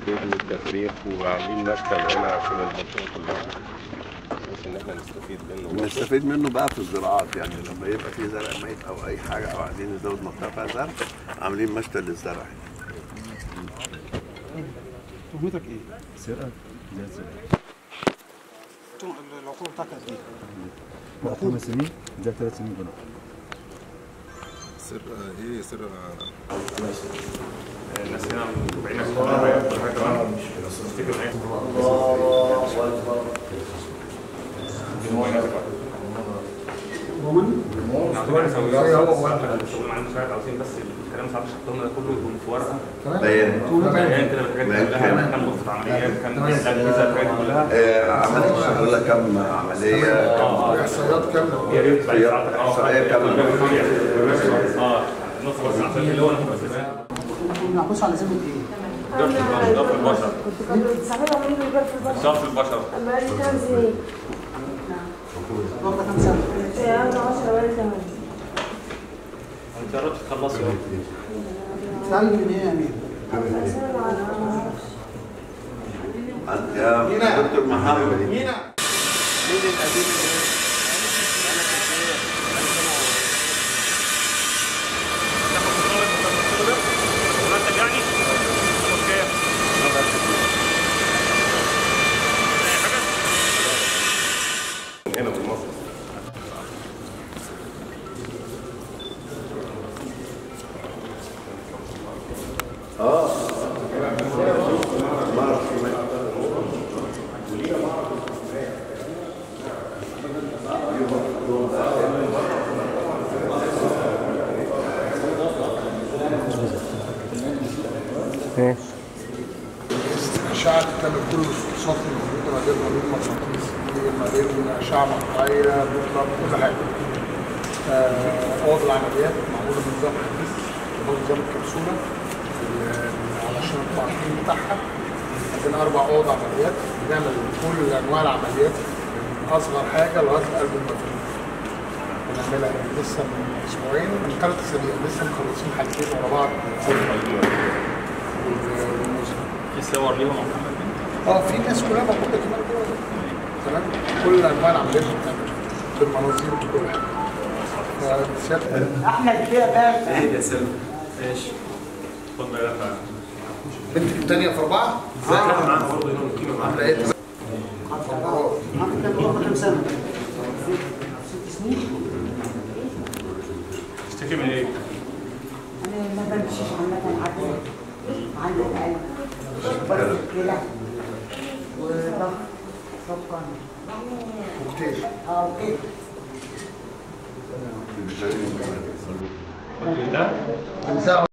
من التفريخ وعاملين مشتل هنا في المنطقه كلها بحيث ان احنا نستفيد منه نستفيد منه بقى في الزراعات يعني لما يبقى في زرع ميت او اي حاجه او عايزين نزود منطقه فيها زرع عاملين مشتل للزرع تهمتك ايه؟ سرقة زي سرقة تهم- العقوبه بتاعتك قد ايه؟ لا خمس سنين زي ثلاث سنين جنيه سرقة ايه سرقة عاوزين بس الكلام ساعات شرحتهم ده كله يكون في ورقه بيان بيان كده بالحاجات دي كلها كام غرفه عمليات كام اجهزه الحاجات دي كلها آه، عملت شغاله كم عمليه احصائيات كاملة يا ريت بعد احصائيات ساعتك إحصائيات كاملة. اه نص بس عشان اللي هو انا بس محبوس على ذمه ايه؟ ضغط البشر كنت بتستعملها منه يبقى في البشر ضغط البشر بقالي كام سنين؟ واخده كام سنه؟ انا 10 بقالي 8 انت قربت تخلصي بتتعلم من ايه يا امين؟ سنة ما اعرفش يا دكتور محمد مينا يعني هنا في مصر أشعة تعمل كل الفحوصات الموجودة ما بين مريض مغناطيس ما بين أشعة مقطعية بيطلع كل حاجة. آه، أوض العمليات معمولة بنظام حديث اللي هو نظام الكبسولة ال- علشان التعقيم بتاعها عندنا أربع أوض عمليات بنعمل كل أنواع العمليات من أصغر حاجة لغاية قلب المفروض. بنعملها لسه من أسبوعين من ثلاث أسابيع لسه مخلصين حاجتين ورا بعض وال- في صور ليهم اه في ناس كلها موجوده كمان جوه تمام كل انواع العمليات بتتعمل بالمناظير بكل حاجه فسيادة احمد كده بقى ماشي خد بالك بنتك الثانيه في اربعه ازاي؟ معانا برضه يوم الكيمياء معانا لقيت عندك كام واخده كام سنه؟ ست سنين؟ تشتكي من ايه؟ انا ما بمشيش عامة عدوى عندي قلب بس كلى وضغط سكر كوكتيل اه كده ده؟